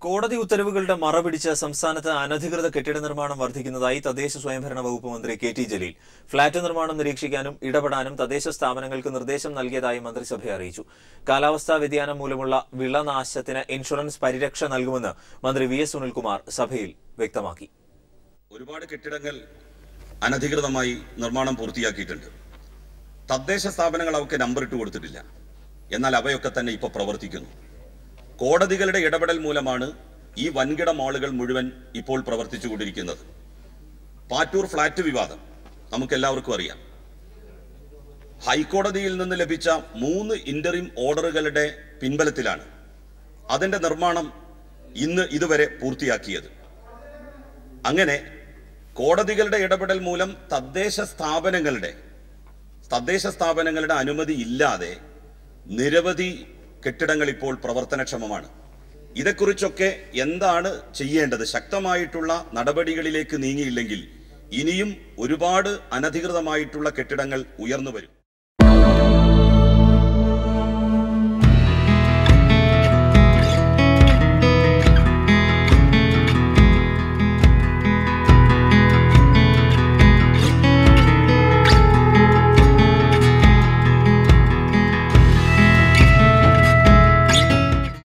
കോടതി ഉത്തരവുകളുടെ മറപിടിച്ച് സംസ്ഥാനത്ത് അനധികൃത കെട്ടിട നിർമ്മാണം വർദ്ധിക്കുന്നതായി തദ്ദേശ സ്വയംഭരണ വകുപ്പ് മന്ത്രി കെ ടി ജലീൽ ഫ്ളാറ്റ് നിർമ്മാണം നിരീക്ഷിക്കാനും ഇടപെടാനും തദ്ദേശ സ്ഥാപനങ്ങൾക്ക് നിർദ്ദേശം നൽകിയതായി മന്ത്രിസഭയെ അറിയിച്ചു കാലാവസ്ഥാ വ്യതിയാനം മൂലമുള്ള വിളനാശത്തിന് ഇൻഷുറൻസ് പരിരക്ഷ നൽകുമെന്ന് മന്ത്രി വി എസ് സുനിൽകുമാർ സഭയിൽ വ്യക്തമാക്കി ഒരുപാട് കെട്ടിടങ്ങൾ അനധികൃതമായി നിർമ്മാണം പൂർത്തിയാക്കിയിട്ടുണ്ട് തദ്ദേശ സ്ഥാപനങ്ങൾ അവർക്ക് നമ്പർ ഇട്ട് കൊടുത്തിട്ടില്ല എന്നാൽ അവയൊക്കെ തന്നെ ഇപ്പോൾ പ്രവർത്തിക്കുന്നു കോടതികളുടെ ഇടപെടൽ മൂലമാണ് ഈ വൻകിട മാളുകൾ മുഴുവൻ ഇപ്പോൾ പ്രവർത്തിച്ചുകൊണ്ടിരിക്കുന്നത് പാറ്റൂർ ഫ്ളാറ്റ് വിവാദം നമുക്കെല്ലാവർക്കും അറിയാം ഹൈക്കോടതിയിൽ നിന്ന് ലഭിച്ച മൂന്ന് ഇന്ററിം ഓർഡറുകളുടെ പിൻബലത്തിലാണ് അതിന്റെ നിർമ്മാണം ഇന്ന് ഇതുവരെ പൂർത്തിയാക്കിയത് അങ്ങനെ കോടതികളുടെ ഇടപെടൽ മൂലം തദ്ദേശ സ്ഥാപനങ്ങളുടെ തദ്ദേശ സ്ഥാപനങ്ങളുടെ അനുമതി ഇല്ലാതെ നിരവധി കെട്ടിടങ്ങൾ ഇപ്പോൾ പ്രവർത്തനക്ഷമമാണ് ഇതേക്കുറിച്ചൊക്കെ എന്താണ് ചെയ്യേണ്ടത് ശക്തമായിട്ടുള്ള നടപടികളിലേക്ക് നീങ്ങിയില്ലെങ്കിൽ ഇനിയും ഒരുപാട് അനധികൃതമായിട്ടുള്ള കെട്ടിടങ്ങൾ ഉയർന്നു വരും